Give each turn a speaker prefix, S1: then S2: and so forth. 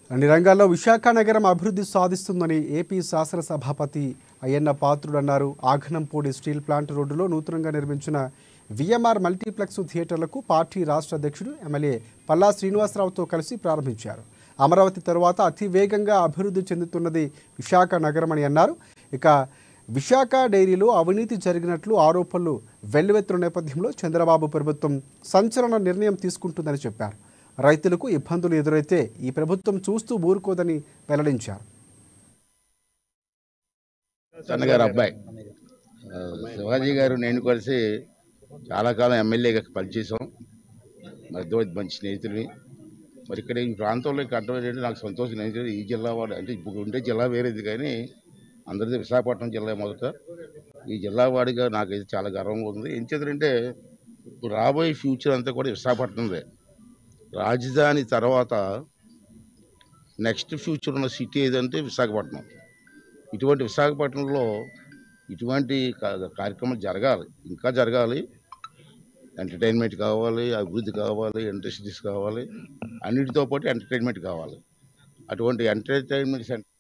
S1: అన్ని రంగాల్లో విశాఖ నగరం అభివృద్ధి సాధిస్తుందని ఏపీ శాసనసభాపతి అయ్యన్న పాత్రుడు అన్నారు ఆఘనంపూడి స్టీల్ ప్లాంట్ రోడ్డులో నూతనంగా నిర్మించిన విఎంఆర్ మల్టీప్లెక్స్ థియేటర్లకు పార్టీ రాష్ట్ర అధ్యక్షుడు ఎమ్మెల్యే పల్లా శ్రీనివాసరావుతో కలిసి ప్రారంభించారు అమరావతి తరువాత అతి వేగంగా అభివృద్ధి చెందుతున్నది విశాఖ నగరం అని అన్నారు ఇక విశాఖ డైరీలో అవినీతి జరిగినట్లు ఆరోపణలు వెల్లువెత్తున్న నేపథ్యంలో చంద్రబాబు ప్రభుత్వం సంచలన నిర్ణయం తీసుకుంటుందని చెప్పారు రైతులకు ఇబ్బందులు ఎదురైతే ఈ ప్రభుత్వం చూస్తూ ఊరుకోదని వెల్లడించారు
S2: అన్నగారు అబ్బాయి ఆ, శివాజీ గారు నేను కలిసి చాలా కాలం ఎమ్మెల్యేగా పనిచేసాం మధ్య మంచి స్నేహితుడిని మరి ఇక్కడ ఈ ప్రాంతంలో కట్టడం ఏంటంటే నాకు సంతోషం ఏంటంటే ఈ జిల్లా వాడు అంటే ఇప్పుడు ఉండే జిల్లా వేరేది కానీ అందరిది విశాఖపట్నం జిల్లా మొదట ఈ జిల్లా వాడిగా నాకైతే చాలా గర్వంగా ఉంది ఏం చేద్దంటే ఇప్పుడు రాబోయే ఫ్యూచర్ అంతా కూడా విశాఖపట్నందే రాజధాని తర్వాత నెక్స్ట్ ఫ్యూచర్ ఉన్న సిటీ ఏదంటే విశాఖపట్నం ఇటువంటి విశాఖపట్నంలో ఇటువంటి కా- కార్యక్రమాలు జరగాలి ఇంకా జరగాలి ఎంటర్టైన్మెంట్ కావాలి అభివృద్ధి కావాలి ఇండస్ట్రీస్ కావాలి అన్నిటితో పాటు ఎంటర్టైన్మెంట్ కావాలి అటువంటి ఎంటర్టైన్మెంట్ సెంటర్